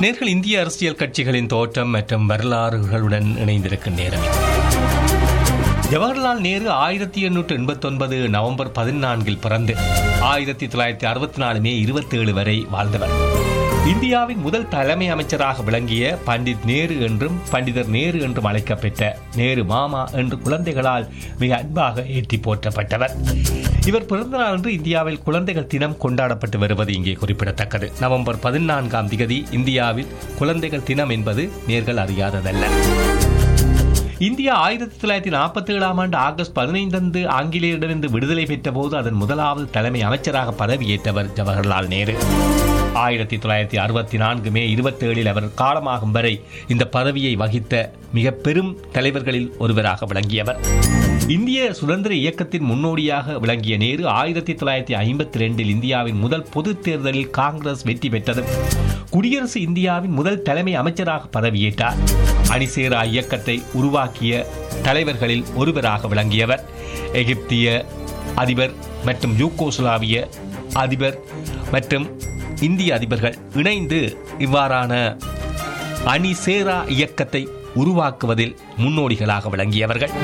நேர்கள் இந்திய அரசியல் கட்சிகளின் தோற்றம் மற்றும் வரலாறுகளுடன் இணைந்திருக்கும் நேரம் இது. ஜவஹர்லால் நேரு ஆயிரத்தி எண்ணூற்று எண்பத்தொன்பது நவம்பர் பதினான்கில் பிறந்து ஆயிரத்தி தொள்ளாயிரத்தி அறுபத்தி நாலு மே இருபத்தேழு வரை வாழ்ந்தவர் இந்தியாவின் முதல் தலைமை அமைச்சராக விளங்கிய பண்டித் நேரு என்றும் பண்டிதர் நேரு என்றும் அழைக்கப்பட்ட நேரு மாமா என்று குழந்தைகளால் மிக அன்பாக ஏற்றி போற்றப்பட்டவர் இவர் பிறந்த நாளன்று இந்தியாவில் குழந்தைகள் தினம் கொண்டாடப்பட்டு வருவது இங்கே குறிப்பிடத்தக்கது நவம்பர் பதினான்காம் திகதி இந்தியாவில் குழந்தைகள் தினம் என்பது நேர்கள் அறியாததல்ல இந்தியா ஆயிரத்தி தொள்ளாயிரத்தி நாற்பத்தி ஏழாம் ஆண்டு ஆகஸ்ட் பதினைந்து ஆங்கிலேயரிடமிருந்து விடுதலை பெற்ற போது அதன் முதலாவது தலைமை அமைச்சராக பதவியேற்றவர் ஜவஹர்லால் நேரு ஆயிரத்தி தொள்ளாயிரத்தி அறுபத்தி நான்கு மே இருபத்தேழில் அவர் காலமாகும் வரை இந்த பதவியை வகித்த மிக பெரும் தலைவர்களில் ஒருவராக விளங்கியவர் இந்திய சுதந்திர இயக்கத்தின் முன்னோடியாக விளங்கிய நேரு ஆயிரத்தி தொள்ளாயிரத்தி ஐம்பத்தி ரெண்டில் இந்தியாவின் முதல் பொதுத் தேர்தலில் காங்கிரஸ் வெற்றி பெற்றது குடியரசு இந்தியாவின் முதல் தலைமை அமைச்சராக பதவியேற்றார் அணிசேரா இயக்கத்தை உருவாக்கிய தலைவர்களில் ஒருவராக விளங்கியவர் எகிப்திய அதிபர் மற்றும் யூகோஸ்லாவிய அதிபர் மற்றும் இந்திய அதிபர்கள் இணைந்து இவ்வாறான அணிசேரா இயக்கத்தை உருவாக்குவதில் முன்னோடிகளாக விளங்கியவர்கள்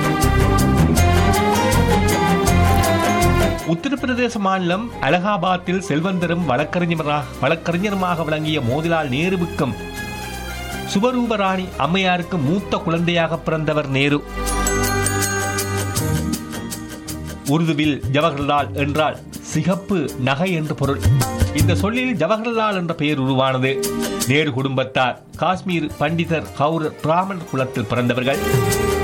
உத்தரப்பிரதேச மாநிலம் அலகாபாத்தில் செல்வந்தரும் வழக்கறிஞராக வழக்கறிஞருமாக விளங்கிய மோதிலால் நேருவுக்கும் சுபரூபராணி அம்மையாருக்கு மூத்த குழந்தையாக பிறந்தவர் நேரு உருதுவில் ஜவஹர்லால் என்றால் சிகப்பு நகை என்று பொருள் இந்த சொல்லில் ஜவஹர்லால் என்ற பெயர் உருவானது நேரு குடும்பத்தார் காஷ்மீர் பண்டிதர் கௌர் பிராமணர் குலத்தில் பிறந்தவர்கள்